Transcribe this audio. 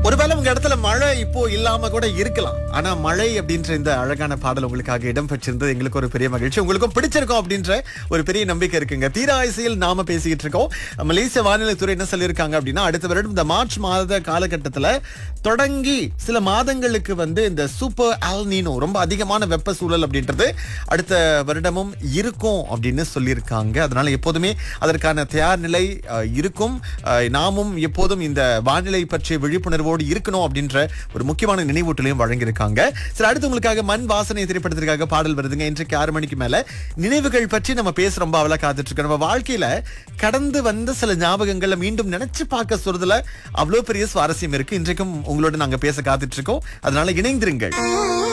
ஒருவேளை உங்க இடத்துல மழை இப்போ இல்லாம கூட இருக்கலாம் ஆனா மழை அப்படின்ற இந்த அழகான பாடல் உங்களுக்காக இடம் பெற்றிருந்தது எங்களுக்கு ஒரு பெரிய மகிழ்ச்சி உங்களுக்கும் பிடிச்சிருக்கும் அப்படின்ற ஒரு பெரிய நம்பிக்கை இருக்குங்க தீராயசையில் நாம பேசிக்கிட்டு இருக்கோம் மலேசிய வானிலைத்துறை என்ன சொல்லியிருக்காங்க அப்படின்னா அடுத்த வருடம் இந்த மார்ச் மாத காலகட்டத்துல தொடங்கி சில மாதங்களுக்கு வந்து இந்த சூப்பர் ஆல்னினோ ரொம்ப அதிகமான வெப்ப சூழல் அப்படின்றது அடுத்த வருடமும் இருக்கும் அப்படின்னு சொல்லியிருக்காங்க அதனால எப்போதுமே அதற்கான தயார் நிலை அஹ், இருக்கும் அஹ், நாமும் எப்போதும் இந்த வானிலை பற்றிய விழிப்புணர்வோடு இருக்கணும் அப்படின்ற ஒரு முக்கியமான நினைவூட்டலையும் வழங்கியிருக்காங்க சரி அடுத்து உங்களுக்காக மண் வாசனை திரைப்படத்திற்காக பாடல் வருதுங்க இன்றைக்கு ஆறு மணிக்கு மேல நினைவுகள் பற்றி நம்ம பேச ரொம்ப அவளை காத்துட்டு இருக்கோம் நம்ம வாழ்க்கையில கடந்து வந்த சில ஞாபகங்களை மீண்டும் நினைச்சு பார்க்க சொல்றதுல அவ்வளவு பெரிய சுவாரஸ்யம் இருக்கு இன்றைக்கும் உங்களோட நாங்க பேச காத்துட்டு இருக்கோம் அதனால இணைந்திருங்கள்